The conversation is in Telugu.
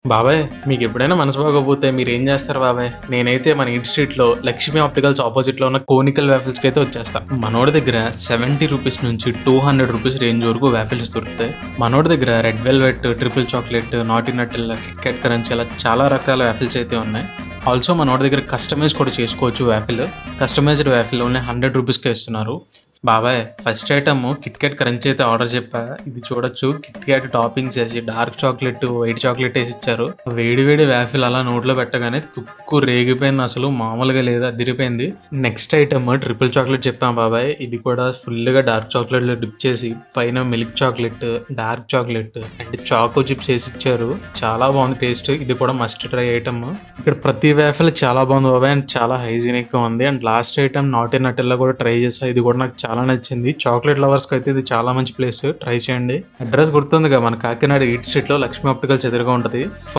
బాబాయ్ మీకు ఎప్పుడైనా మనసు బాగోపోతే మీరు ఏం చేస్తారు బాబాయ్ నేనైతే మన ఇంటి స్ట్రీట్ లో లక్ష్మీ ఆప్టికల్స్ ఆపోజిట్ లో ఉన్న కోనికల్ వ్యాఫిల్స్ కి అయితే వచ్చేస్తా మనోడి దగ్గర సెవెంటీ రూపీస్ నుంచి టూ హండ్రెడ్ రూపీస్ రేంజ్ వరకు వ్యాఫిల్స్ దొరుకుతాయి మనోడి దగ్గర రెడ్ వెల్వెట్ ట్రిపుల్ చాక్లెట్ నాటి నట్టెల్ కిట్కెట్ కరెన్సీ అలా చాలా రకాల వ్యాఫిల్స్ అయితే ఉన్నాయి ఆల్సో మనోడి దగ్గర కస్టమైజ్ కూడా చేసుకోవచ్చు waffle customized waffle only hundred రూపీస్కే ఇస్తున్నారు బాబాయ్ first item KitKat crunch అయితే ఆర్డర్ చెప్పా ఇది చూడొచ్చు కిట్ క్యాట్ టాపింగ్స్ వేసి డార్క్ చాక్లెట్ వైట్ చాక్లెట్ వేసి ఇచ్చారు వేడి వేడి వ్యాఫిల్ అలా నోట్లో పెట్టగానే తుక్కు రేగిపోయింది అసలు మామూలుగా లేదు అదిరిపోయింది నెక్స్ట్ ఐటమ్ ట్రిపుల్ చాక్లెట్ చెప్పాం బాబాయ్ ఇది కూడా ఫుల్ గా డార్క్ చాక్లెట్ లో డిప్ చేసి పైన milk chocolate dark chocolate and choco chips వేసి ఇచ్చారు చాలా బాగుంది టేస్ట్ ఇది కూడా మస్ట్ ట్రై ఐటమ్ ఇక్కడ ప్రతి వ్యాఫిల్ చాలా బాగుంది బాబాయ్ అండ్ చాలా హైజీనిక్ గా ఉంది and last item not in Nutella కూడా ట్రై చేసా ఇది కూడా నాకు చాలా నచ్చింది చాక్లెట్ లవర్స్ కి అయితే ఇది చాలా మంచి ప్లేస్ ట్రై చేయండి అడ్రస్ గుర్తుందిగా మన కాకినాడ ఈట్ స్ట్రీట్ లో లక్ష్మీ ఆప్టికల్స్ ఎదురుగా ఉంటది